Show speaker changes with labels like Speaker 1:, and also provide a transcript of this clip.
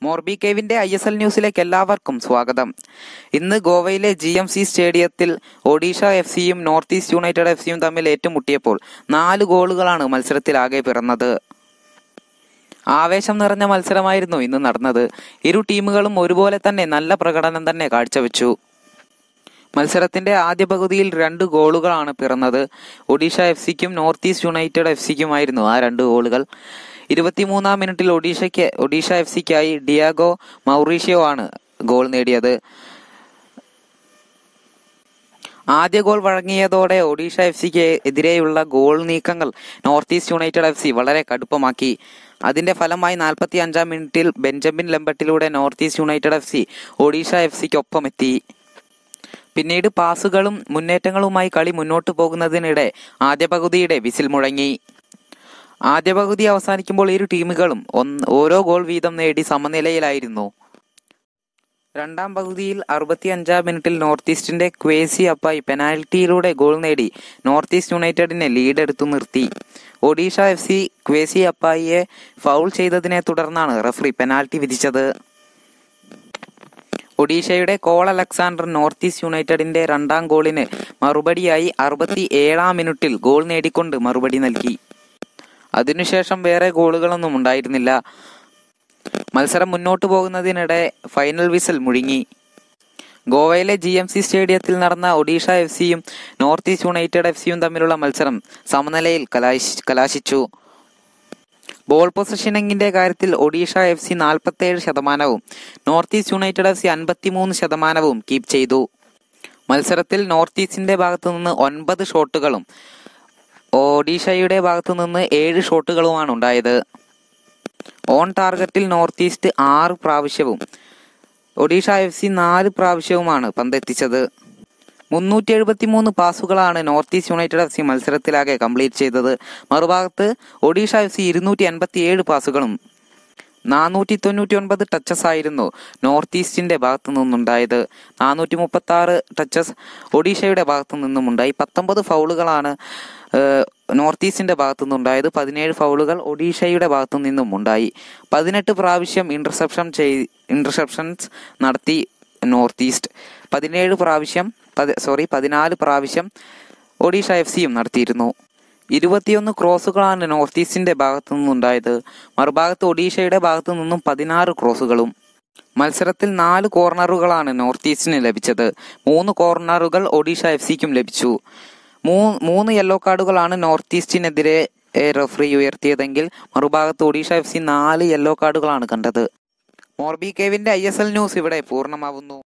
Speaker 1: മോർബി കേവിന്റെ I S L ന്യൂസിലേക്ക് എല്ലാവർക്കും സ്വാഗതം ഇന്ന് ഗോവയിലെ ജി എം സി സ്റ്റേഡിയത്തിൽ ഒഡീഷ എഫ് സിയും നോർത്ത് ഈസ്റ്റ് യുണൈറ്റഡ് എഫ് സിയും തമ്മിൽ ഏറ്റുമുട്ടിയപ്പോൾ നാല് ഗോളുകളാണ് മത്സരത്തിലാകെ പിറന്നത് ആവേശം നിറഞ്ഞ മത്സരമായിരുന്നു ഇന്ന് നടന്നത് ഇരു ടീമുകളും ഒരുപോലെ തന്നെ നല്ല പ്രകടനം തന്നെ കാഴ്ചവെച്ചു മത്സരത്തിന്റെ ആദ്യ പകുതിയിൽ രണ്ട് ഗോളുകളാണ് പിറന്നത് ഒഡീഷ എഫ് സിക്കും നോർത്ത് ഈസ്റ്റ് യുണൈറ്റഡ് എഫ് സിക്കുമായിരുന്നു ആ രണ്ട് ഗോളുകൾ ഇരുപത്തിമൂന്നാം മിനിറ്റിൽ ഒഡീഷയ്ക്ക് ഒഡീഷ എഫ് സിക്കായി ഡിയാഗോ മൗറീഷ്യോ ആണ് ഗോൾ നേടിയത് ആദ്യ ഗോൾ വഴങ്ങിയതോടെ ഒഡീഷ എഫ് സിക്ക് എതിരെയുള്ള ഗോൾ നീക്കങ്ങൾ North East United F C വളരെ കടുപ്പമാക്കി അതിന്റെ ഫലമായി നാൽപ്പത്തി അഞ്ചാം മിനിറ്റിൽ ബെഞ്ചമിൻ ലംബട്ടിലൂടെ North East United F C Odisha F സിക്കൊപ്പം എത്തി പിന്നീട് പാസുകളും മുന്നേറ്റങ്ങളുമായി കളി മുന്നോട്ടു പോകുന്നതിനിടെ ആദ്യ പകുതിയുടെ വിസിൽ മുഴങ്ങി ആദ്യ പകുതി അവസാനിക്കുമ്പോൾ ഇരു ടീമുകളും ഒന്ന് ഓരോ ഗോൾ വീതം നേടി സമനിലയിലായിരുന്നു രണ്ടാം പകുതിയിൽ അറുപത്തിയഞ്ചാം മിനിറ്റിൽ നോർത്ത് ഈസ്റ്റിന്റെ ക്വേസി അപ്പായി പെനാൽറ്റിയിലൂടെ ഗോൾ നേടി നോർത്ത് ഈസ്റ്റ് യുണൈറ്റഡിനെ ലീഡ് എടുത്തു നിർത്തി ഒഡീഷ എഫ് സി ക്വേസി അപ്പായിയെ ഫൗൾ ചെയ്തതിനെ തുടർന്നാണ് റഫറി പെനാൽറ്റി വിധിച്ചത് ഒഡീഷയുടെ കോൾ അലക്സാണ്ടർ നോർത്ത് ഈസ്റ്റ് യുണൈറ്റഡിന്റെ രണ്ടാം ഗോളിന് മറുപടിയായി അറുപത്തി ഏഴാം മിനിറ്റിൽ ഗോൾ നേടിക്കൊണ്ട് മറുപടി നൽകി അതിനുശേഷം വേറെ ഗോളുകളൊന്നും ഉണ്ടായിരുന്നില്ല മത്സരം മുന്നോട്ടു പോകുന്നതിനിടെ ഫൈനൽ വിസിൽ മുഴുങ്ങി ഗോവയിലെ ജി എം സി സ്റ്റേഡിയത്തിൽ നടന്ന ഒഡീഷ എഫ് സിയും നോർത്ത് ഈസ്റ്റ് യുണൈറ്റഡ് എഫ് സിയും തമ്മിലുള്ള മത്സരം സമനിലയിൽ കലാശി കലാശിച്ചു ബോൾ പൊസിഷനിങ്ങിന്റെ കാര്യത്തിൽ ഒഡീഷ എഫ് സി നാൽപ്പത്തേഴ് ശതമാനവും North East United F C അൻപത്തിമൂന്ന് ശതമാനവും കീപ്പ് ചെയ്തു മത്സരത്തിൽ നോർത്ത് ഈസ്റ്റിന്റെ ഭാഗത്തു നിന്ന് ഒൻപത് ഷോട്ടുകളും ഒഡീഷയുടെ ഭാഗത്തു നിന്ന് ഏഴ് ഷോട്ടുകളുമാണ് ഉണ്ടായത് ഓൺ ടാർഗറ്റിൽ നോർത്ത് ഈസ്റ്റ് ആറ് പ്രാവശ്യവും ഒഡീഷ എഫ് സി നാല് പ്രാവശ്യവുമാണ് പന്തെത്തിച്ചത് മുന്നൂറ്റി എഴുപത്തി മൂന്ന് പാസുകളാണ് North East United F C മത്സരത്തിലാകെ കംപ്ലീറ്റ് ചെയ്തത് മറുഭാഗത്ത് ഒഡീഷ എഫ് സി ഇരുന്നൂറ്റി അൻപത്തി ഏഴ് പാസുകളും നാനൂറ്റി തൊണ്ണൂറ്റി ഒൻപത് ടച്ചസ് ആയിരുന്നു നോർത്ത് ഈസ്റ്റിന്റെ ഭാഗത്തു നിന്നുണ്ടായത് നാനൂറ്റി മുപ്പത്തി ആറ് ടച്ചസ് ഒഡീഷയുടെ ഭാഗത്തു നിന്നുമുണ്ടായി പത്തൊമ്പത് ഫൗളുകളാണ് ഏഹ്, നോർത്ത് ഈസ്റ്റിന്റെ ഭാഗത്തു നിന്നുണ്ടായത് പതിനേഴ് ഫൗളുകൾ ഒഡീഷയുടെ ഭാഗത്തു നിന്നും ഉണ്ടായി പതിനെട്ട് പ്രാവശ്യം ഇന്റർസെപ്ഷൻ ചെയ് ഇന്റർസെപ്ഷൻസ് നടത്തി നോർത്ത് ഈസ്റ്റ് പതിനേഴ് പ്രാവശ്യം പതി- സോറി പതിനാല് പ്രാവശ്യം ഒഡീഷ എഫ് സിയും നടത്തിയിരുന്നു ഇരുപത്തിയൊന്ന് ക്രോസുകളാണ് നോർത്ത് ഈസ്റ്റിന്റെ ഭാഗത്തു നിന്നുണ്ടായത് മറുഭാഗത്ത് ഒഡീഷയുടെ ഭാഗത്തു നിന്നും പതിനാറ് ക്രോസുകളും മത്സരത്തിൽ നാല് കോർണറുകളാണ് നോർത്ത് ഈസ്റ്റിന് ലഭിച്ചത് മൂന്ന് കോർണറുകൾ ഒഡീഷ എഫ് സിക്കും ലഭിച്ചു മൂ- മൂന്ന് യെല്ലോ കാർഡുകളാണ് നോർത്ത് ഈസ്റ്റിനെതിരെ ഏ, റഫറി ഉയർത്തിയതെങ്കിൽ മറുഭാഗത്ത് ഒഡീഷ എഫ് സി നാല് യെല്ലോ കാർഡുകളാണ് കണ്ടത് മോർബി കേവിന്റെ ഐ എസ് എൽ ന്യൂസ് ഇവിടെ പൂർണ്ണമാവുന്നു